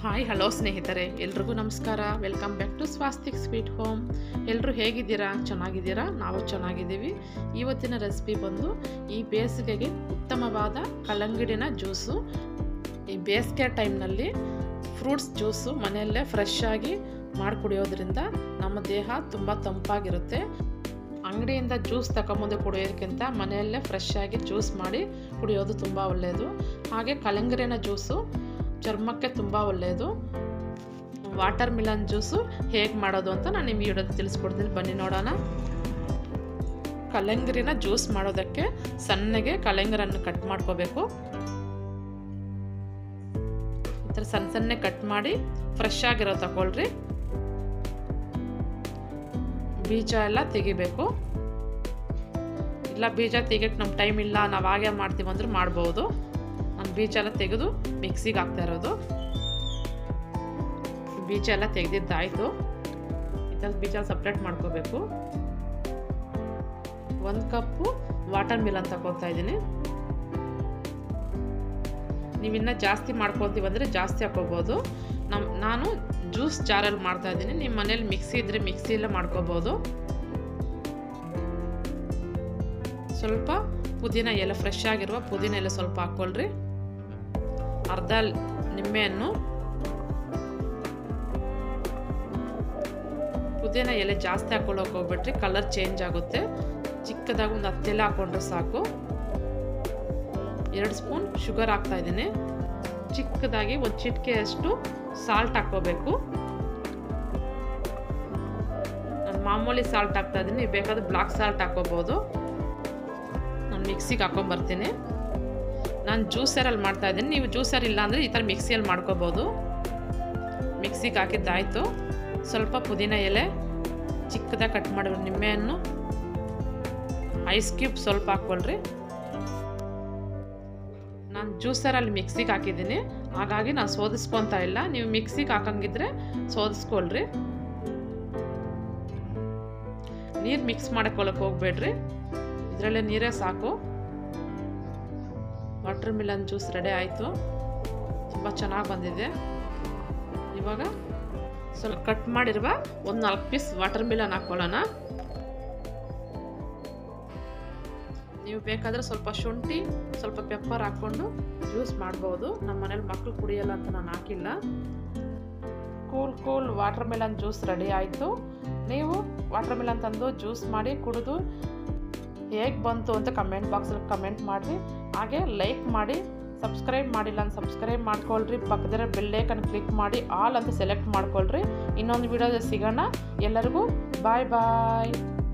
hi hello ಸ್ನೇಹಿತರೆ ಎಲ್ರಿಗೂ ನಮಸ್ಕಾರ welcome back to Swastik sweet home ಎಲ್ಲರೂ ಹೇಗಿದ್ದೀರಾ ಚೆನ್ನಾಗಿದ್ದೀರಾ ನಾವು ಚೆನ್ನಾಗಿದ್ದೀವಿ ಇವತ್ತಿನ ರೆಸಿಪಿ ಬಂದು ಈ ಬೇಸಿಗೆಗೆ ಉತ್ತಮವಾದ ಕಲ್ಲಂಗಡಿನ ಜ್ಯೂಸು ಈ ಬೇಸಿಗೆ ಟೈಮ್ನಲ್ಲಿ ಫ್ರೂಟ್ಸ್ ಜ್ಯೂಸು ಮನೆಯಲ್ಲೇ ಫ್ರೆಶ್ ಆಗಿ ಮಾಡಿ ಕುಡಿಯೋದ್ರಿಂದ ನಮ್ಮ ದೇಹ ತುಂಬ ತಂಪಾಗಿರುತ್ತೆ ಅಂಗಡಿಯಿಂದ ಜ್ಯೂಸ್ ತಗೊಂಬಂದು ಕುಡಿಯೋದಕ್ಕಿಂತ ಮನೆಯಲ್ಲೇ ಫ್ರೆಶ್ ಆಗಿ ಜ್ಯೂಸ್ ಮಾಡಿ ಕುಡಿಯೋದು ತುಂಬ ಒಳ್ಳೆಯದು ಹಾಗೆ ಕಲ್ಲಂಗರಿನ ಜ್ಯೂಸು ಚರ್ಮಕ್ಕೆ ತುಂಬ ಒಳ್ಳೆಯದು ವಾಟರ್ ಮಿಲನ್ ಜ್ಯೂಸು ಹೇಗೆ ಮಾಡೋದು ಅಂತ ನಾನು ನಿಮಗೆ ವಿಡಿಯೋದ ತಿಳಿಸ್ಕೊಡ್ತೀನಿ ಬನ್ನಿ ನೋಡೋಣ ಕಲ್ಲಂಗರಿನ ಜ್ಯೂಸ್ ಮಾಡೋದಕ್ಕೆ ಸಣ್ಣಗೆ ಕಲ್ಲಂಗರನ್ನು ಕಟ್ ಮಾಡ್ಕೋಬೇಕು ಈ ಥರ ಸಣ್ಣ ಸಣ್ಣ ಕಟ್ ಮಾಡಿ ಫ್ರೆಶ್ ಆಗಿರೋ ತಗೊಳ್ರಿ ಬೀಜ ಎಲ್ಲ ತೆಗಿಬೇಕು ಇಲ್ಲ ಬೀಜ ತೆಗಿಯಕ್ಕೆ ನಮ್ಮ ಟೈಮ್ ಇಲ್ಲ ನಾವು ಹಾಗೆ ಮಾಡ್ತೀವಿ ಅಂದ್ರೆ ಮಾಡ್ಬೋದು ನಾನು ಬೀಜ ಎಲ್ಲ ತೆಗೆದು ಮಿಕ್ಸಿಗೆ ಹಾಕ್ತಾ ಇರೋದು ಬೀಜ ಎಲ್ಲ ತೆಗೆದಿದ್ದಾಯಿತು ಇದರ ಬೀಜ ಸಪ್ರೇಟ್ ಮಾಡ್ಕೋಬೇಕು ಒಂದು ಕಪ್ಪು ವಾಟರ್ ಮಿಲನ್ ತಗೊತಾ ಇದ್ದೀನಿ ನೀವಿನ್ನ ಜಾಸ್ತಿ ಮಾಡ್ಕೊತೀವಿ ಅಂದರೆ ಜಾಸ್ತಿ ಹಾಕೋಬೋದು ನಮ್ಮ ನಾನು ಜ್ಯೂಸ್ ಜಾರಲ್ಲಿ ಮಾಡ್ತಾ ಇದ್ದೀನಿ ನಿಮ್ಮ ಮನೇಲಿ ಮಿಕ್ಸಿ ಇದ್ದರೆ ಮಿಕ್ಸಿಯಲ್ಲೇ ಮಾಡ್ಕೋಬೋದು ಸ್ವಲ್ಪ ಪುದೀನ ಎಲೆ ಫ್ರೆಶ್ ಆಗಿರುವ ಪುದೀನ ಎಲೆ ಸ್ವಲ್ಪ ಹಾಕ್ಕೊಳ್ರಿ ಅರ್ಧ ನಿಂಬೆಹಣ್ಣು ಪುದೀನ ಎಲೆ ಜಾಸ್ತಿ ಹಾಕೊಳ್ಳೋಕೆ ಹೋಗ್ಬಿಟ್ರಿ ಕಲರ್ ಚೇಂಜ್ ಆಗುತ್ತೆ ಚಿಕ್ಕದಾಗಿ ಒಂದು ಹತ್ತೆಲೆ ಹಾಕೊಂಡ್ರೆ ಸಾಕು ಎರಡು ಸ್ಪೂನ್ ಶುಗರ್ ಹಾಕ್ತಾ ಇದ್ದೀನಿ ಚಿಕ್ಕದಾಗಿ ಒಂದು ಚಿಟಿಕೆಯಷ್ಟು ಸಾಲ್ಟ್ ಹಾಕ್ಕೋಬೇಕು ನಾನು ಮಾಮೂಲಿ ಸಾಲ್ಟ್ ಹಾಕ್ತಾ ಇದ್ದೀನಿ ನೀವು ಬೇಕಾದ್ರೆ ಬ್ಲಾಕ್ ಸಾಲ್ಟ್ ಹಾಕೋಬೋದು ನಾನು ಮಿಕ್ಸಿಗೆ ಹಾಕೊಂಬರ್ತೀನಿ ನಾನು ಜ್ಯೂಸರಲ್ಲಿ ಮಾಡ್ತಾ ಇದ್ದೀನಿ ನೀವು ಜ್ಯೂಸರ್ ಇಲ್ಲ ಅಂದರೆ ಈ ಥರ ಮಿಕ್ಸಿಯಲ್ಲಿ ಮಾಡ್ಕೋಬೋದು ಮಿಕ್ಸಿಗೆ ಹಾಕಿದ್ದಾಯಿತು ಸ್ವಲ್ಪ ಪುದೀನ ಎಲೆ ಚಿಕ್ಕದಾಗಿ ಕಟ್ ಮಾಡಿರೋ ನಿಂಬೆಹಣ್ಣು ಐಸ್ ಕ್ಯೂಬ್ ಸ್ವಲ್ಪ ಹಾಕ್ಕೊಳ್ರಿ ನಾನು ಜ್ಯೂಸರಲ್ಲಿ ಮಿಕ್ಸಿಗೆ ಹಾಕಿದ್ದೀನಿ ಹಾಗಾಗಿ ನಾನು ಸೋದಿಸ್ಕೊತಾ ಇಲ್ಲ ನೀವು ಮಿಕ್ಸಿಗೆ ಹಾಕಂಗಿದ್ರೆ ಸೋದಿಸ್ಕೊಳ್ರಿ ನೀರು ಮಿಕ್ಸ್ ಮಾಡಕ್ಕೆ ಹೋಗ್ಬೇಡ್ರಿ ಇದರಲ್ಲೇ ನೀರೇ ಸಾಕು ವಾಟರ್ ಮಿಲನ್ ಜ್ಯೂಸ್ ರೆಡಿ ಆಯಿತು ತುಂಬ ಚೆನ್ನಾಗಿ ಬಂದಿದೆ ಇವಾಗ ಸ್ವಲ್ಪ ಕಟ್ ಮಾಡಿರುವ ಒಂದು ನಾಲ್ಕು ಪೀಸ್ ವಾಟರ್ ಮಿಲನ್ ಹಾಕ್ಕೊಳ್ಳೋಣ ನೀವು ಬೇಕಾದರೆ ಸ್ವಲ್ಪ ಶುಂಠಿ ಸ್ವಲ್ಪ ಪೆಪ್ಪರ್ ಹಾಕ್ಕೊಂಡು ಜ್ಯೂಸ್ ಮಾಡ್ಬೋದು ನಮ್ಮ ಮನೇಲಿ ಮಕ್ಕಳು ಕುಡಿಯಲ್ಲ ಅಂತ ನಾನು ಹಾಕಿಲ್ಲ cool cool watermelon juice ready ಆಯಿತು ನೀವು ವಾಟರ್ ಮೆಲನ್ ತಂದು ಜ್ಯೂಸ್ ಮಾಡಿ ಕುಡಿದು ಹೇಗೆ ಬಂತು ಅಂತ ಕಮೆಂಟ್ ಬಾಕ್ಸಲ್ಲಿ ಕಮೆಂಟ್ ಮಾಡಿರಿ ಹಾಗೆ ಲೈಕ್ ಮಾಡಿ ಸಬ್ಸ್ಕ್ರೈಬ್ ಮಾಡಿಲ್ಲ ಅಂತ ಸಬ್ಸ್ಕ್ರೈಬ್ ಮಾಡ್ಕೊಳ್ರಿ ಪಕ್ಕದ ಬೆಲ್ಲೈಕನ್ ಕ್ಲಿಕ್ ಮಾಡಿ ಆಲ್ ಅಂತ ಸೆಲೆಕ್ಟ್ ಮಾಡ್ಕೊಳ್ರಿ ಇನ್ನೊಂದು ವಿಡಿಯೋದಲ್ಲಿ ಸಿಗೋಣ ಎಲ್ಲರಿಗೂ ಬಾಯ್ ಬಾಯ್